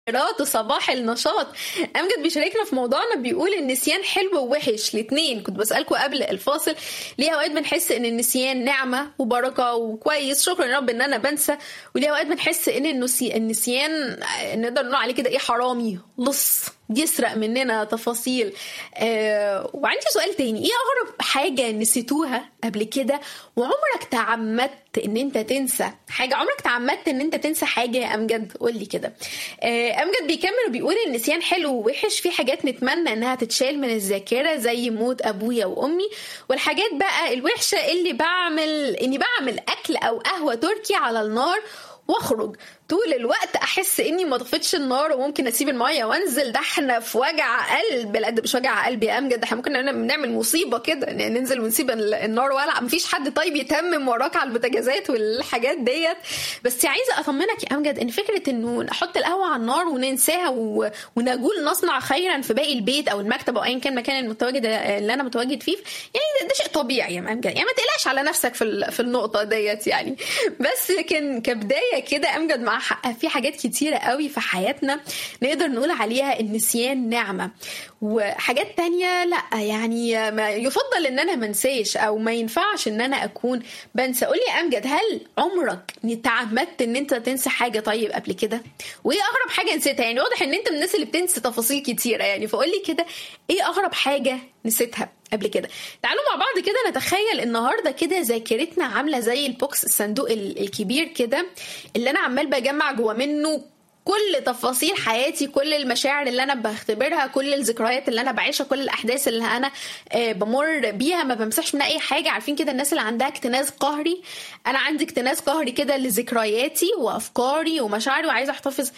خيرات وصباح النشاط امجد بيشاركنا في موضوعنا بيقول النسيان حلو ووحش الاثنين كنت بسالكم قبل الفاصل ليه اوقات بنحس ان النسيان نعمه وبركه وكويس شكرا يا رب ان انا بنسى وليه اوقات بنحس ان النسي... النسيان نقدر نقول عليه كده ايه حرامي لص يسرق مننا تفاصيل آه وعندي سؤال تاني ايه اغرب حاجه نسيتوها قبل كده وعمرك تعمدت ان انت تنسى حاجه عمرك تعمدت ان انت تنسى حاجه يا امجد قول لي كده آه امجد بيكمل وبيقول النسيان حلو ووحش في حاجات نتمنى انها تتشال من الذاكره زي موت ابويا وامي والحاجات بقى الوحشه اللي بعمل اني بعمل اكل او قهوه تركي على النار واخرج طول الوقت احس اني ما طفيتش النار وممكن اسيب الميه وانزل ده احنا في وجع قلب لا ده مش وجع قلب يا امجد احنا ممكن نعمل مصيبه كده يعني ننزل ونسيب النار ولع مفيش حد طيب يتمم وراك على البوتاجازات والحاجات ديت بس عايزه اطمنك يا امجد ان فكره انه نحط القهوه على النار وننساها و... ونقول نصنع خيرا في باقي البيت او المكتب او ايا كان المكان المتواجد اللي انا متواجد فيه يعني ده, ده شيء طبيعي يا امجد يعني ما تقلقش على نفسك في ال... في النقطه ديت يعني بس لكن كبدايه كده امجد مع حق في حاجات كتيرة قوي في حياتنا نقدر نقول عليها النسيان نعمة وحاجات تانية لا يعني ما يفضل ان انا منساش او ما ينفعش ان انا اكون بنسى قولي يا امجد هل عمرك تعمدت ان انت تنسى حاجة طيب قبل كده وايه اغرب حاجة نسيتها يعني واضح ان انت من الناس اللي بتنسى تفاصيل كتيرة يعني فقولي كده ايه اغرب حاجة نسيتها قبل كده تعالوا مع بعض كده نتخيل النهارده كده ذاكرتنا عامله زي البوكس الصندوق الكبير كده اللي انا عمال بجمع جوه منه كل تفاصيل حياتي كل المشاعر اللي انا بختبرها كل الذكريات اللي انا بعيشها كل الاحداث اللي انا بمر بيها ما بمسحش منها اي حاجه عارفين كده الناس اللي عندها اكتناز قهري انا عندي اكتناز قهري كده لذكرياتي وافكاري ومشاعري وعايزه احتفظ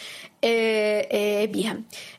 بيها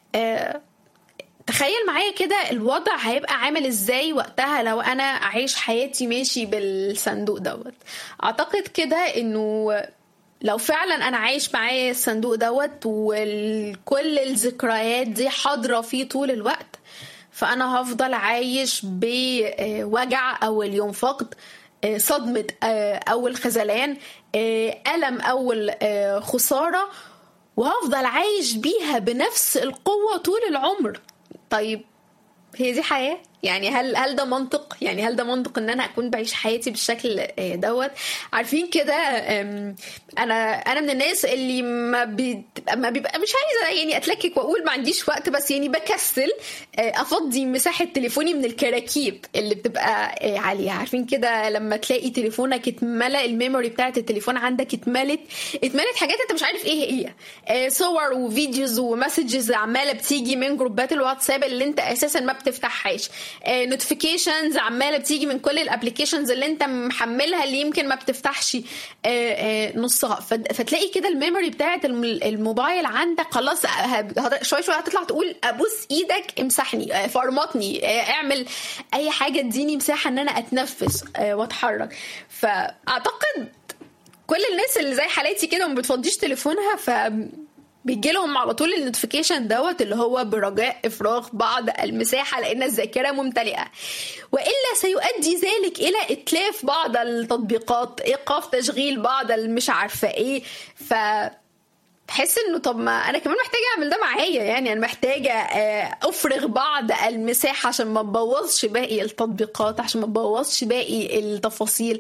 تخيل معايا كده الوضع هيبقى عامل ازاي وقتها لو انا اعيش حياتي ماشي بالصندوق دوت اعتقد كده انه لو فعلا انا عايش معايا الصندوق دوت وكل الذكريات دي حاضره فيه طول الوقت فانا هفضل عايش بوجع اول يوم فقد صدمه اول خذلان الم اول خساره وهفضل عايش بيها بنفس القوه طول العمر طيب هي دي حياه يعني هل هل ده منطق يعني هل ده منطق ان انا اكون بعيش حياتي بالشكل دوت عارفين كده انا انا من الناس اللي ما بي ما بيبقى مش عايزه يعني اتلكك واقول ما عنديش وقت بس يعني بكسل افضي مساحه تليفوني من الكراكيب اللي بتبقى عليها عارفين كده لما تلاقي تليفونك اتملى الميموري بتاعت التليفون عندك اتملت اتملت حاجات انت مش عارف ايه هي صور وفيديوز ومسجز عماله بتيجي من جروبات الواتساب اللي انت اساسا ما بتفتحهاش نوتيفيكيشنز عماله بتيجي من كل الابلكيشنز اللي انت محملها اللي يمكن ما بتفتحش نصها فتلاقي كده الميموري بتاعت الموبايل عندك خلاص شويه شويه هتطلع تقول ابوس ايدك امسحني فرمطني اعمل اي حاجه اديني مساحه ان انا اتنفس واتحرك فاعتقد كل الناس اللي زي حالاتي كده وما بتفضيش تليفونها ف بيجي لهم على طول النوتيفيكيشن دوت اللي هو برجاء افراغ بعض المساحه لان الذاكره ممتلئه والا سيؤدي ذلك الى اتلاف بعض التطبيقات ايقاف تشغيل بعض المش عارفه ايه ف بحس انه طب ما انا كمان محتاجه اعمل ده معايا يعني انا محتاجه افرغ بعض المساحه عشان ما تبوظش باقي التطبيقات عشان ما تبوظش باقي التفاصيل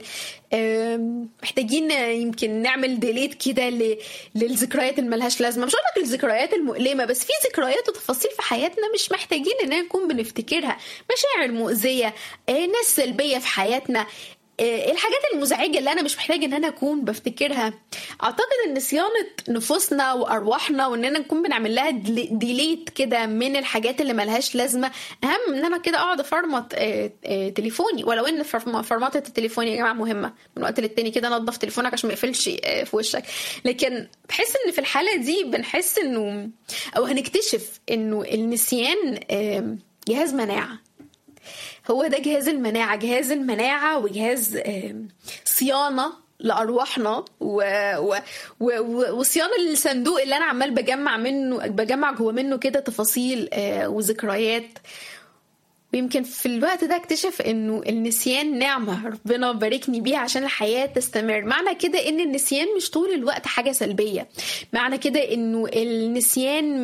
محتاجين يمكن نعمل ديليت كده للذكريات اللي ملهاش لازمه مش هقول لك الذكريات المؤلمه بس في ذكريات وتفاصيل في حياتنا مش محتاجين ان نكون بنفتكرها مشاعر مؤذيه ناس سلبيه في حياتنا الحاجات المزعجه اللي انا مش محتاجه ان انا اكون بفتكرها اعتقد ان صيانه نفوسنا وارواحنا واننا نكون بنعمل لها ديليت كده من الحاجات اللي ملهاش لازمه اهم من انا كده اقعد افرمط تليفوني ولو ان فرمطه التليفون يا جماعه مهمه من وقت للتاني كده نظف تليفونك عشان ما يقفلش في وشك لكن بحس ان في الحاله دي بنحس انه او هنكتشف انه النسيان جهاز مناعه هو ده جهاز المناعة جهاز المناعة وجهاز صيانة لأرواحنا و... و... و... وصيانة الصندوق اللي أنا عمال بجمع منه بجمع جوه منه كده تفاصيل وذكريات ويمكن في الوقت ده اكتشف انه النسيان نعمة ربنا باركني بيها عشان الحياة تستمر معنى كده ان النسيان مش طول الوقت حاجة سلبية معنى كده انه النسيان